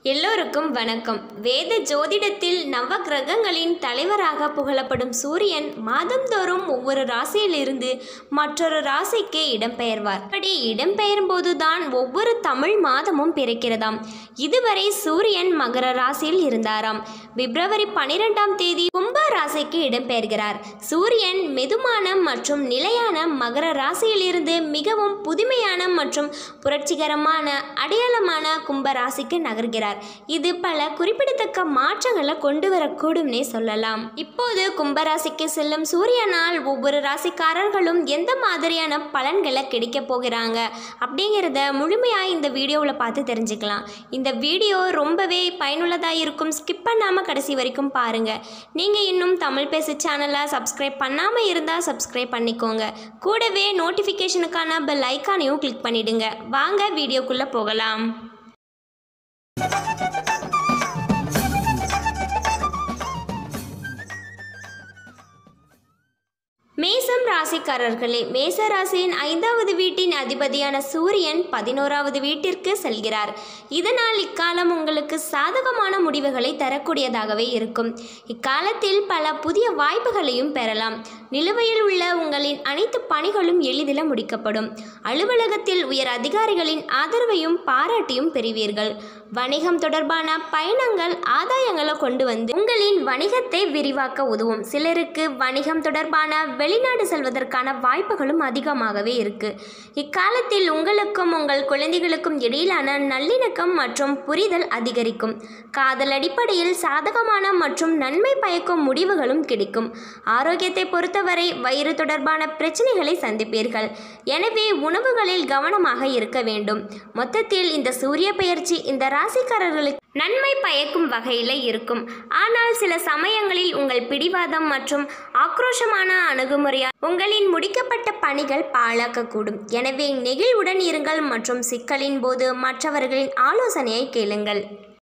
எல்லோருக்கும் வணக்கம் வேத ஜோதிடத்தில் நவ கிரகங்களின் தலைவராக புகழப்படும் சூரியன் மாதந்தோறும் ஒவ்வொரு ராசியிலிருந்து மற்றொரு ராசிக்கு இடம்பெயர்வார் அப்படி இடம்பெயரும் போதுதான் ஒவ்வொரு தமிழ் மாதமும் பிறக்கிறதாம் இதுவரை சூரியன் மகர ராசியில் இருந்தாராம் பிப்ரவரி பனிரெண்டாம் தேதி கும்ப ராசிக்கு இடம்பெயர்கிறார் சூரியன் மெதுமான மற்றும் நிலையான மகர ராசியிலிருந்து மிகவும் புதுமையான மற்றும் புரட்சிகரமான அடையாளமான கும்ப ராசிக்கு நகர்கிறார் இது பல குறிப்பிடத்தக்க மாற்றங்களை கொண்டு வரக்கூடும்னே சொல்லலாம் இப்போது கும்பராசிக்கு செல்லும் சூரியனால் ஒவ்வொரு ராசிக்காரர்களும் எந்த மாதிரியான பலன்களை கிடைக்க போகிறாங்க அப்படிங்கிறத முழுமையாக இந்த வீடியோவில் பார்த்து தெரிஞ்சுக்கலாம் இந்த வீடியோ ரொம்பவே பயனுள்ளதாக இருக்கும் ஸ்கிப் பண்ணாமல் கடைசி வரைக்கும் பாருங்கள் நீங்கள் இன்னும் தமிழ் பேசு சேனலை சப்ஸ்கிரைப் பண்ணாமல் இருந்தால் சப்ஸ்கிரைப் பண்ணிக்கோங்க கூடவே நோட்டிஃபிகேஷனுக்கான பெல் ஐக்கானையும் கிளிக் பண்ணிடுங்க வாங்க வீடியோக்குள்ளே போகலாம் மேசம் ராசிக்காரர்களே மேச ராசியின் ஐந்தாவது வீட்டின் அதிபதியான சூரியன் பதினோராவது வீட்டிற்கு செல்கிறார் இதனால் இக்காலம் உங்களுக்கு சாதகமான முடிவுகளை தரக்கூடியதாகவே இருக்கும் இக்காலத்தில் பல புதிய வாய்ப்புகளையும் பெறலாம் நிலுவையில் உள்ள உங்களின் அனைத்து பணிகளும் எளிதில் முடிக்கப்படும் அலுவலகத்தில் உயர் அதிகாரிகளின் ஆதரவையும் பாராட்டியும் பெறுவீர்கள் வணிகம் தொடர்பான பயணங்கள் ஆதாயங்களை கொண்டு வந்து உங்களின் வணிகத்தை விரிவாக்க உதவும் சிலருக்கு வணிகம் தொடர்பான வெளிநாடு செல்வதற்கான வாய்ப்புகளும் அதிகமாகவே இருக்கு இக்காலத்தில் உங்களுக்கும் உங்கள் குழந்தைகளுக்கும் இடையிலான நல்லிணக்கம் மற்றும் புரிதல் அதிகரிக்கும் காதல் அடிப்படையில் சாதகமான மற்றும் நன்மை பயக்கும் முடிவுகளும் கிடைக்கும் ஆரோக்கியத்தை பொறுத்தவரை வயிறு தொடர்பான பிரச்சனைகளை சந்திப்பீர்கள் எனவே உணவுகளில் கவனமாக இருக்க வேண்டும் மொத்தத்தில் இந்த சூரிய பெயர்ச்சி இந்த ராசிக்காரர்களுக்கு நன்மை பயக்கும் வகையில் இருக்கும் ஆனால் சில சமயங்களில் உங்கள் பிடிவாதம் மற்றும் ஆக்ரோஷமான அணுகுமுறையால் உங்களின் முடிக்கப்பட்ட பணிகள் பாழாக்கக்கூடும் எனவே நெகிழ்வுடன் இருங்கள் மற்றும் சிக்கலின் போது மற்றவர்களின் ஆலோசனையை கேளுங்கள்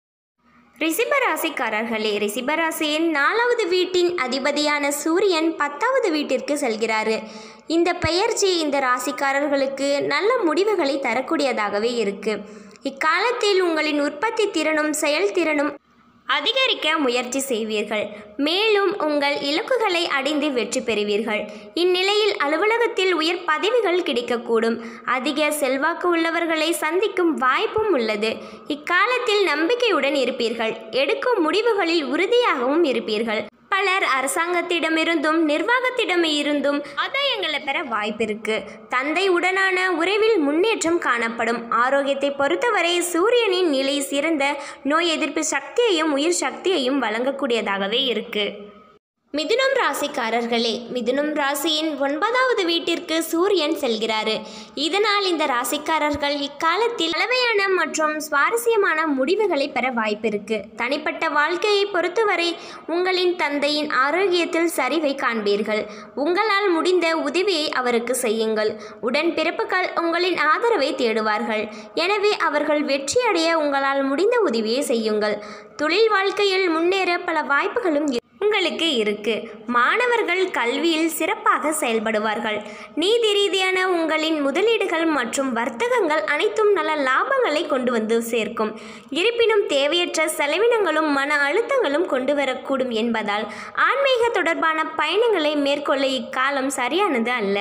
ரிஷிபராசிக்காரர்களே ரிஷிபராசியின் நாலாவது வீட்டின் அதிபதியான சூரியன் பத்தாவது வீட்டிற்கு செல்கிறாரு இந்த பெயர்ச்சி இந்த ராசிக்காரர்களுக்கு நல்ல முடிவுகளை தரக்கூடியதாகவே இருக்கு இக்காலத்தில் உங்களின் உற்பத்தி திறனும் செயல்திறனும் அதிகரிக்க முயற்சி செய்வீர்கள் மேலும் உங்கள் இலக்குகளை அடைந்து வெற்றி பெறுவீர்கள் இந்நிலையில் அலுவலகத்தில் உயர் பதவிகள் கிடைக்கக்கூடும் அதிக செல்வாக்கு உள்ளவர்களை சந்திக்கும் வாய்ப்பும் உள்ளது இக்காலத்தில் நம்பிக்கையுடன் இருப்பீர்கள் எடுக்கும் முடிவுகளில் உறுதியாகவும் இருப்பீர்கள் பலர் அரசாங்கத்திடமிருந்தும் நிர்வாகத்திடமிருந்தும் ஆதாயங்களை பெற வாய்ப்பிருக்கு தந்தை உடனான உறவில் முன்னேற்றம் காணப்படும் ஆரோக்கியத்தை பொறுத்தவரை சூரியனின் நிலை சிறந்த நோய் எதிர்ப்பு சக்தியையும் உயிர் சக்தியையும் வழங்கக்கூடியதாகவே இருக்கு மிதுனம் ராசிக்காரர்களே மிதுனம் ராசியின் ஒன்பதாவது வீட்டிற்கு சூரியன் செல்கிறாரு இதனால் இந்த ராசிக்காரர்கள் இக்காலத்தில் அளவையான மற்றும் சுவாரஸ்யமான முடிவுகளை பெற வாய்ப்பிருக்கு தனிப்பட்ட வாழ்க்கையை பொறுத்தவரை உங்களின் தந்தையின் ஆரோக்கியத்தில் சரிவை காண்பீர்கள் உங்களால் முடிந்த உதவியை அவருக்கு செய்யுங்கள் உடன் பிறப்புகள் உங்களின் ஆதரவை தேடுவார்கள் எனவே அவர்கள் வெற்றியடைய உங்களால் முடிந்த உதவியை செய்யுங்கள் தொழில் வாழ்க்கையில் முன்னேற பல வாய்ப்புகளும் இரு- உங்களுக்கு இருக்கு மாணவர்கள் கல்வியில் சிறப்பாக செயல்படுவார்கள் நீதி ரீதியான உங்களின் முதலீடுகள் மற்றும் வர்த்தகங்கள் அனைத்தும் நல்ல லாபங்களை கொண்டு வந்து சேர்க்கும் இருப்பினும் தேவையற்ற செலவினங்களும் மன அழுத்தங்களும் கொண்டு வரக்கூடும் என்பதால் ஆன்மீக தொடர்பான பயணங்களை மேற்கொள்ள இக்காலம் சரியானது அல்ல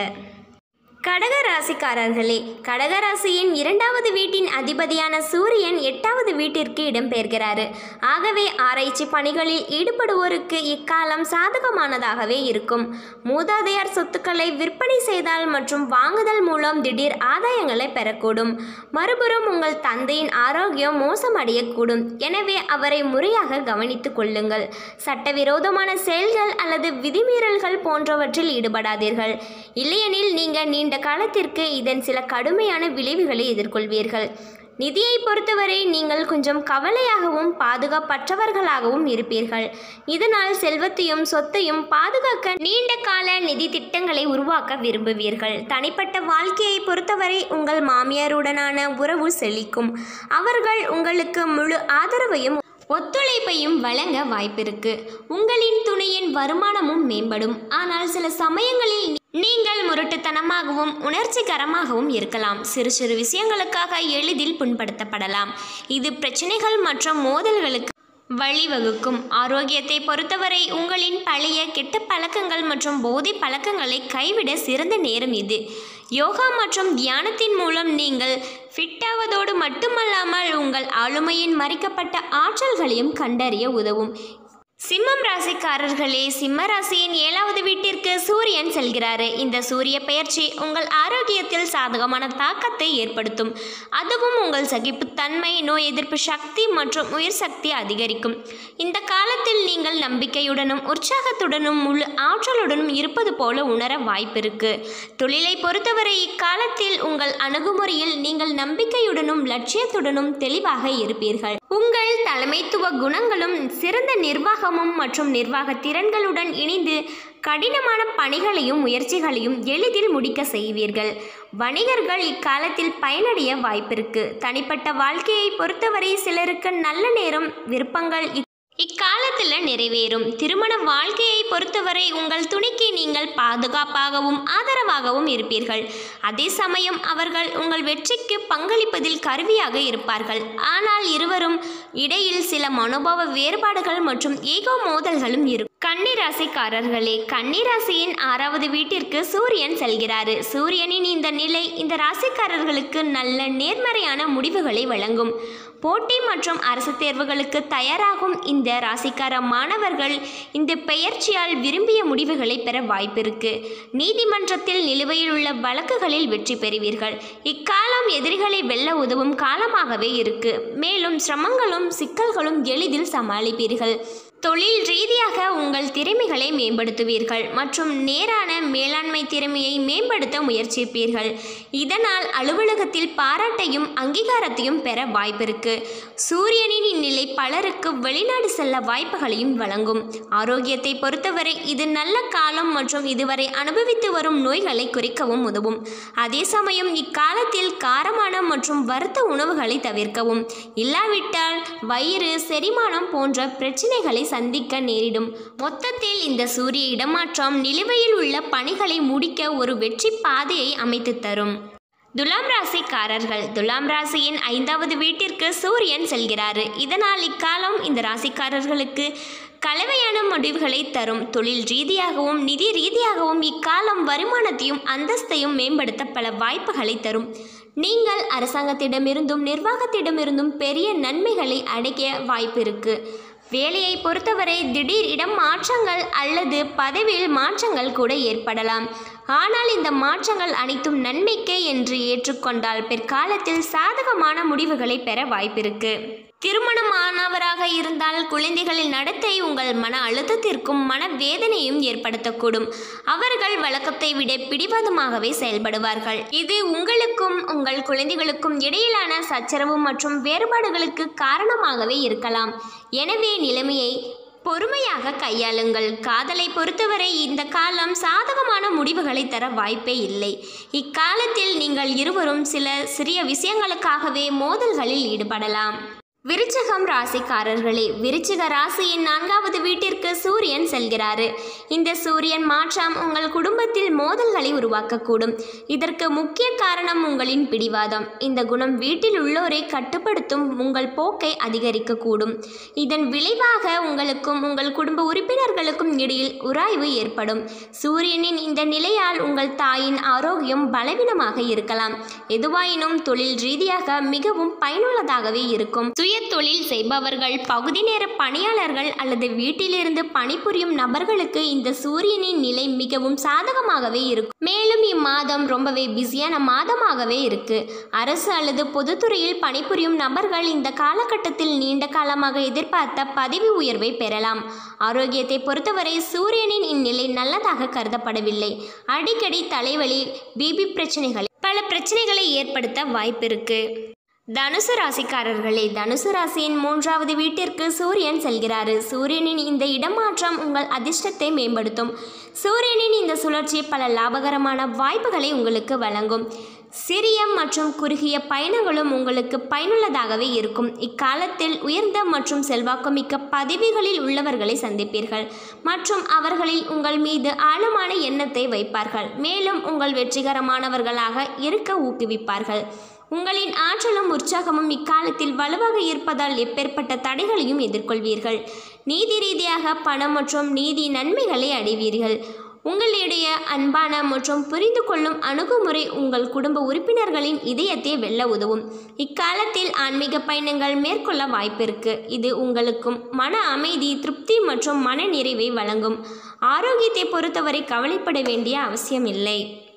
கடக ராசிக்காரர்களே கடக ராசியின் இரண்டாவது வீட்டின் அதிபதியான சூரியன் எட்டாவது வீட்டிற்கு இடம்பெயர்கிறாரு ஆகவே ஆராய்ச்சி பணிகளில் ஈடுபடுவோருக்கு இக்காலம் சாதகமானதாகவே இருக்கும் மூதாதையார் சொத்துக்களை விற்பனை செய்தால் மற்றும் வாங்குதல் மூலம் திடீர் ஆதாயங்களை பெறக்கூடும் மறுபுறம் உங்கள் தந்தையின் ஆரோக்கியம் மோசமடையக்கூடும் எனவே அவரை முறையாக கவனித்துக் கொள்ளுங்கள் சட்டவிரோதமான செயல்கள் அல்லது விதிமீறல்கள் போன்றவற்றில் ஈடுபடாதீர்கள் இல்லையெனில் நீங்கள் நீண்ட காலத்திற்கு இதன் சில கடுமையான விளைவுகளை எதிர்கொள்வீர்கள் நிதியை பொறுத்தவரை நீங்கள் கொஞ்சம் கவலையாகவும் பாதுகாப்பற்றவர்களாகவும் இருப்பீர்கள் இதனால் செல்வத்தையும் சொத்தையும் பாதுகாக்க நீண்ட கால நிதி திட்டங்களை உருவாக்க விரும்புவீர்கள் தனிப்பட்ட வாழ்க்கையை பொறுத்தவரை உங்கள் மாமியாருடனான உறவு செழிக்கும் அவர்கள் உங்களுக்கு முழு ஆதரவையும் ஒத்துழைப்பையும் வழங்க வாய்ப்பிருக்கு உங்களின் துணையின் வருமானமும் மேம்படும் ஆனால் சில சமயங்களில் நீங்கள் முரட்டுத்தனமாகவும் உணர்ச்சிகரமாகவும் இருக்கலாம் சிறு சிறு விஷயங்களுக்காக எளிதில் புண்படுத்தப்படலாம் இது பிரச்சனைகள் மற்றும் மோதல்களுக்கு வழிவகுக்கும் ஆரோக்கியத்தை பொறுத்தவரை உங்களின் பழைய கெட்ட பழக்கங்கள் மற்றும் போதை பழக்கங்களை கைவிட சிறந்த நேரம் இது யோகா மற்றும் தியானத்தின் மூலம் நீங்கள் ஃபிட்டாவதோடு மட்டுமல்லாமல் உங்கள் ஆளுமையின் மறைக்கப்பட்ட ஆற்றல்களையும் கண்டறிய உதவும் சிம்மம் ராசிக்காரர்களே சிம்ம ராசியின் ஏழாவது வீட்டிற்கு சூரியன் செல்கிறாரு இந்த சூரிய பெயர்ச்சி உங்கள் ஆரோக்கியத்தில் சாதகமான தாக்கத்தை ஏற்படுத்தும் அதுவும் உங்கள் சகிப்புத்தன்மை நோய் எதிர்ப்பு சக்தி மற்றும் உயிர் சக்தி அதிகரிக்கும் இந்த காலத்தில் நீங்கள் நம்பிக்கையுடனும் உற்சாகத்துடனும் முழு ஆற்றலுடனும் இருப்பது போல உணர வாய்ப்பிருக்கு தொழிலை பொறுத்தவரை இக்காலத்தில் உங்கள் அணுகுமுறையில் நீங்கள் நம்பிக்கையுடனும் லட்சியத்துடனும் தெளிவாக இருப்பீர்கள் உங்கள் தலைமைத்துவ குணங்களும் சிறந்த நிர்வாகமும் மற்றும் நிர்வாக திறன்களுடன் இணைந்து கடினமான பணிகளையும் முயற்சிகளையும் எளிதில் முடிக்க செய்வீர்கள் வணிகர்கள் இக்காலத்தில் பயனடைய வாய்ப்பிருக்கு தனிப்பட்ட வாழ்க்கையை பொறுத்தவரை சிலருக்கு நல்ல நேரம் விருப்பங்கள் இக்- இக்காலத்தில் நிறைவேறும் திருமண வாழ்க்கையை பொறுத்தவரை உங்கள் துணைக்கு நீங்கள் பாதுகாப்பாகவும் ஆதரவாகவும் இருப்பீர்கள் அதே சமயம் அவர்கள் உங்கள் வெற்றிக்கு பங்களிப்பதில் கருவியாக இருப்பார்கள் ஆனால் இருவரும் இடையில் சில மனோபாவ வேறுபாடுகள் மற்றும் ஈகோ மோதல்களும் இருக்கும் கன்னிராசிக்காரர்களே கன்னிராசியின் ஆறாவது வீட்டிற்கு சூரியன் செல்கிறாரு சூரியனின் இந்த நிலை இந்த ராசிக்காரர்களுக்கு நல்ல நேர்மறையான முடிவுகளை வழங்கும் போட்டி மற்றும் அரசு தேர்வுகளுக்கு தயாராகும் இந்த ராசிக்கார மாணவர்கள் இந்த பெயர்ச்சியால் விரும்பிய முடிவுகளை பெற வாய்ப்பிருக்கு நீதிமன்றத்தில் நிலுவையில் உள்ள வழக்குகளில் வெற்றி பெறுவீர்கள் இக்காலம் எதிரிகளை வெல்ல உதவும் காலமாகவே இருக்கு மேலும் சிரமங்களும் சிக்கல்களும் எளிதில் சமாளிப்பீர்கள் தொழில் ரீதியாக உங்கள் திறமைகளை மேம்படுத்துவீர்கள் மற்றும் நேரான மேலாண்மை திறமையை மேம்படுத்த முயற்சிப்பீர்கள் இதனால் அலுவலகத்தில் பாராட்டையும் அங்கீகாரத்தையும் பெற வாய்ப்பிருக்கு சூரியனின் இந்நிலை பலருக்கு வெளிநாடு செல்ல வாய்ப்புகளையும் வழங்கும் ஆரோக்கியத்தை பொறுத்தவரை இது நல்ல காலம் மற்றும் இதுவரை அனுபவித்து வரும் நோய்களை குறைக்கவும் உதவும் அதே சமயம் இக்காலத்தில் காரமான மற்றும் வறுத்த உணவுகளை தவிர்க்கவும் இல்லாவிட்டால் வயிறு செரிமானம் போன்ற பிரச்சனைகளை சந்திக்க நேரிடும் மொத்தத்தில் இந்த சூரிய இடமாற்றம் நிலுவையில் உள்ள பணிகளை முடிக்க ஒரு வெற்றி பாதையை அமைத்து தரும் துலாம் ராசிக்காரர்கள் துலாம் ராசியின் ஐந்தாவது வீட்டிற்கு சூரியன் செல்கிறாரு இதனால் இக்காலம் இந்த ராசிக்காரர்களுக்கு கலவையான முடிவுகளை தரும் தொழில் ரீதியாகவும் நிதி ரீதியாகவும் இக்காலம் வருமானத்தையும் அந்தஸ்தையும் மேம்படுத்த பல வாய்ப்புகளை தரும் நீங்கள் அரசாங்கத்திடமிருந்தும் நிர்வாகத்திடமிருந்தும் பெரிய நன்மைகளை அடைய வாய்ப்பிருக்கு வேலையை பொறுத்தவரை திடீர் இடம் மாற்றங்கள் அல்லது பதவியில் மாற்றங்கள் கூட ஏற்படலாம் ஆனால் இந்த மாற்றங்கள் அனைத்தும் நன்மைக்கே என்று ஏற்றுக்கொண்டால் பிற்காலத்தில் சாதகமான முடிவுகளை பெற வாய்ப்பிருக்கு திருமணமானவராக இருந்தால் குழந்தைகளின் நடத்தை உங்கள் மன அழுத்தத்திற்கும் மன வேதனையும் ஏற்படுத்தக்கூடும் அவர்கள் வழக்கத்தை விட பிடிவாதமாகவே செயல்படுவார்கள் இது உங்களுக்கும் உங்கள் குழந்தைகளுக்கும் இடையிலான சச்சரவு மற்றும் வேறுபாடுகளுக்கு காரணமாகவே இருக்கலாம் எனவே நிலைமையை பொறுமையாக கையாளுங்கள் காதலை பொறுத்தவரை இந்த காலம் சாதகமான முடிவுகளை தர வாய்ப்பே இல்லை இக்காலத்தில் நீங்கள் இருவரும் சில சிறிய விஷயங்களுக்காகவே மோதல்களில் ஈடுபடலாம் விருச்சிகம் ராசிக்காரர்களே விருச்சிக ராசியின் நான்காவது வீட்டிற்கு சூரியன் செல்கிறாரு இந்த சூரியன் மாற்றம் உங்கள் குடும்பத்தில் மோதல்களை உருவாக்கக்கூடும் இதற்கு முக்கிய காரணம் உங்களின் பிடிவாதம் இந்த குணம் வீட்டில் உள்ளோரை கட்டுப்படுத்தும் உங்கள் போக்கை அதிகரிக்கக்கூடும் இதன் விளைவாக உங்களுக்கும் உங்கள் குடும்ப உறுப்பினர்களுக்கும் இடையில் உராய்வு ஏற்படும் சூரியனின் இந்த நிலையால் உங்கள் தாயின் ஆரோக்கியம் பலவீனமாக இருக்கலாம் எதுவாயினும் தொழில் ரீதியாக மிகவும் பயனுள்ளதாகவே இருக்கும் சுய தொழில் செய்பவர்கள் பகுதி நேர பணியாளர்கள் அல்லது வீட்டிலிருந்து பணிபுரியும் நபர்களுக்கு இந்த சூரியனின் நிலை மிகவும் சாதகமாகவே இருக்கும் மேலும் இம்மாதம் ரொம்பவே பிஸியான மாதமாகவே இருக்கு அரசு அல்லது பொதுத்துறையில் பணிபுரியும் நபர்கள் இந்த காலகட்டத்தில் நீண்ட காலமாக எதிர்பார்த்த பதவி உயர்வை பெறலாம் ஆரோக்கியத்தை பொறுத்தவரை சூரியனின் இந்நிலை நல்லதாக கருதப்படவில்லை அடிக்கடி தலைவலி பிபி பிரச்சனைகள் பல பிரச்சனைகளை ஏற்படுத்த வாய்ப்பிருக்கு தனுசு ராசிக்காரர்களே தனுசு ராசியின் மூன்றாவது வீட்டிற்கு சூரியன் செல்கிறாரு சூரியனின் இந்த இடமாற்றம் உங்கள் அதிர்ஷ்டத்தை மேம்படுத்தும் சூரியனின் இந்த சுழற்சி பல லாபகரமான வாய்ப்புகளை உங்களுக்கு வழங்கும் சிறிய மற்றும் குறுகிய பயணங்களும் உங்களுக்கு பயனுள்ளதாகவே இருக்கும் இக்காலத்தில் உயர்ந்த மற்றும் செல்வாக்குமிக்க பதவிகளில் உள்ளவர்களை சந்திப்பீர்கள் மற்றும் அவர்களில் உங்கள் மீது ஆழமான எண்ணத்தை வைப்பார்கள் மேலும் உங்கள் வெற்றிகரமானவர்களாக இருக்க ஊக்குவிப்பார்கள் உங்களின் ஆற்றலும் உற்சாகமும் இக்காலத்தில் வலுவாக இருப்பதால் எப்பேற்பட்ட தடைகளையும் எதிர்கொள்வீர்கள் நீதி ரீதியாக பணம் மற்றும் நீதி நன்மைகளை அடைவீர்கள் உங்களுடைய அன்பான மற்றும் புரிந்து கொள்ளும் அணுகுமுறை உங்கள் குடும்ப உறுப்பினர்களின் இதயத்தை வெல்ல உதவும் இக்காலத்தில் ஆன்மீக பயணங்கள் மேற்கொள்ள வாய்ப்பிருக்கு இது உங்களுக்கும் மன அமைதி திருப்தி மற்றும் மன நிறைவை வழங்கும் ஆரோக்கியத்தை பொறுத்தவரை கவலைப்பட வேண்டிய அவசியமில்லை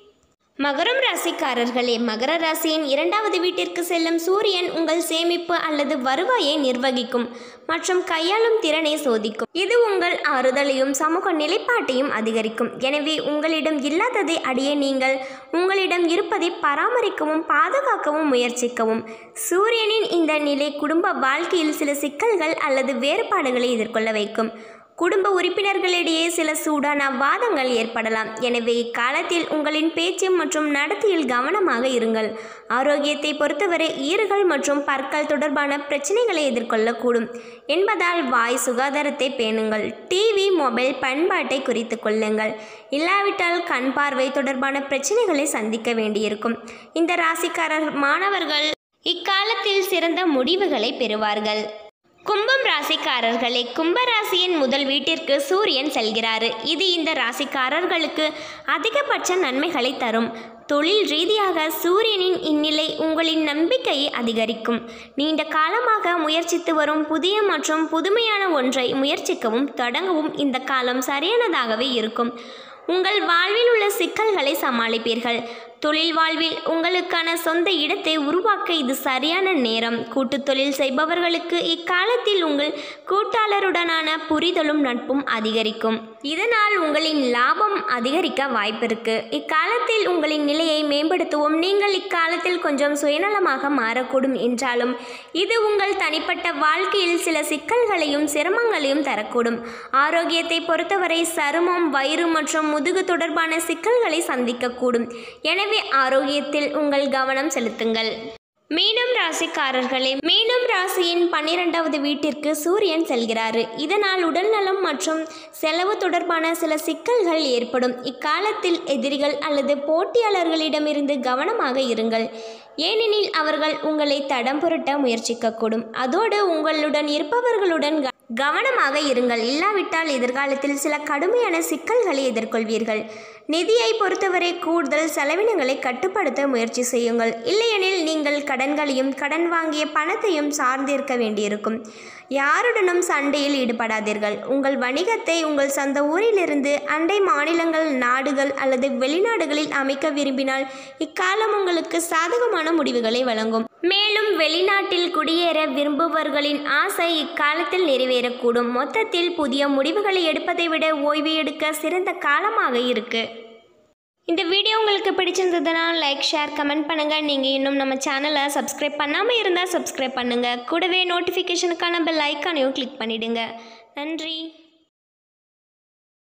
மகரம் ராசிக்காரர்களே மகர ராசியின் இரண்டாவது வீட்டிற்கு செல்லும் சூரியன் உங்கள் சேமிப்பு அல்லது வருவாயை நிர்வகிக்கும் மற்றும் கையாளும் திறனை சோதிக்கும் இது உங்கள் ஆறுதலையும் சமூக நிலைப்பாட்டையும் அதிகரிக்கும் எனவே உங்களிடம் இல்லாததை அடைய நீங்கள் உங்களிடம் இருப்பதை பராமரிக்கவும் பாதுகாக்கவும் முயற்சிக்கவும் சூரியனின் இந்த நிலை குடும்ப வாழ்க்கையில் சில சிக்கல்கள் அல்லது வேறுபாடுகளை எதிர்கொள்ள வைக்கும் குடும்ப உறுப்பினர்களிடையே சில சூடான வாதங்கள் ஏற்படலாம் எனவே இக்காலத்தில் உங்களின் பேச்சு மற்றும் நடத்தையில் கவனமாக இருங்கள் ஆரோக்கியத்தை பொறுத்தவரை ஈறுகள் மற்றும் பற்கள் தொடர்பான பிரச்சனைகளை எதிர்கொள்ளக்கூடும் என்பதால் வாய் சுகாதாரத்தை பேணுங்கள் டிவி மொபைல் பயன்பாட்டை குறித்து கொள்ளுங்கள் இல்லாவிட்டால் கண் பார்வை தொடர்பான பிரச்சனைகளை சந்திக்க வேண்டியிருக்கும் இந்த ராசிக்காரர் மாணவர்கள் இக்காலத்தில் சிறந்த முடிவுகளை பெறுவார்கள் கும்பம் ராசிக்காரர்களே கும்பராசியின் முதல் வீட்டிற்கு சூரியன் செல்கிறாரு இது இந்த ராசிக்காரர்களுக்கு அதிகபட்ச நன்மைகளை தரும் தொழில் ரீதியாக சூரியனின் இந்நிலை உங்களின் நம்பிக்கையை அதிகரிக்கும் நீண்ட காலமாக முயற்சித்து வரும் புதிய மற்றும் புதுமையான ஒன்றை முயற்சிக்கவும் தொடங்கவும் இந்த காலம் சரியானதாகவே இருக்கும் உங்கள் வாழ்வில் உள்ள சிக்கல்களை சமாளிப்பீர்கள் தொழில் வாழ்வில் உங்களுக்கான சொந்த இடத்தை உருவாக்க இது சரியான நேரம் கூட்டுத் தொழில் செய்பவர்களுக்கு இக்காலத்தில் உங்கள் கூட்டாளருடனான புரிதலும் நட்பும் அதிகரிக்கும் இதனால் உங்களின் லாபம் அதிகரிக்க வாய்ப்பிருக்கு இக்காலத்தில் உங்களின் நிலையை மேம்படுத்தவும் நீங்கள் இக்காலத்தில் கொஞ்சம் சுயநலமாக மாறக்கூடும் என்றாலும் இது உங்கள் தனிப்பட்ட வாழ்க்கையில் சில சிக்கல்களையும் சிரமங்களையும் தரக்கூடும் ஆரோக்கியத்தை பொறுத்தவரை சருமம் வயிறு மற்றும் முதுகு தொடர்பான சிக்கல்களை சந்திக்கக்கூடும் எனவே ஆரோக்கியத்தில் உங்கள் கவனம் செலுத்துங்கள் மீனம் ராசிக்காரர்களே மீனம் ராசியின் பன்னிரெண்டாவது வீட்டிற்கு சூரியன் செல்கிறாரு இதனால் உடல்நலம் மற்றும் செலவு தொடர்பான சில சிக்கல்கள் ஏற்படும் இக்காலத்தில் எதிரிகள் அல்லது போட்டியாளர்களிடமிருந்து கவனமாக இருங்கள் ஏனெனில் அவர்கள் உங்களை தடம் புரட்ட முயற்சிக்கக்கூடும் அதோடு உங்களுடன் இருப்பவர்களுடன் க- கவனமாக இருங்கள் இல்லாவிட்டால் எதிர்காலத்தில் சில கடுமையான சிக்கல்களை எதிர்கொள்வீர்கள் நிதியை பொறுத்தவரை கூடுதல் செலவினங்களை கட்டுப்படுத்த முயற்சி செய்யுங்கள் இல்லையெனில் நீங்கள் கடன்களையும் கடன் வாங்கிய பணத்தையும் சார்ந்திருக்க வேண்டியிருக்கும் யாருடனும் சண்டையில் ஈடுபடாதீர்கள் உங்கள் வணிகத்தை உங்கள் சொந்த ஊரிலிருந்து அண்டை மாநிலங்கள் நாடுகள் அல்லது வெளிநாடுகளில் அமைக்க விரும்பினால் இக்காலம் உங்களுக்கு சாதகமான முடிவுகளை வழங்கும் மேலும் வெளிநாட்டில் குடியேற விரும்புபவர்களின் ஆசை இக்காலத்தில் நிறைவேறக்கூடும் மொத்தத்தில் புதிய முடிவுகளை எடுப்பதை விட ஓய்வு எடுக்க சிறந்த காலமாக இருக்கு இந்த வீடியோ உங்களுக்கு பிடிச்சிருந்ததுன்னா லைக் ஷேர் கமெண்ட் பண்ணுங்கள் நீங்கள் இன்னும் நம்ம சேனலை சப்ஸ்கிரைப் பண்ணாமல் இருந்தால் சப்ஸ்கிரைப் பண்ணுங்கள் கூடவே நோட்டிஃபிகேஷனுக்கான பெல் ஐக்கானையும் கிளிக் பண்ணிடுங்க நன்றி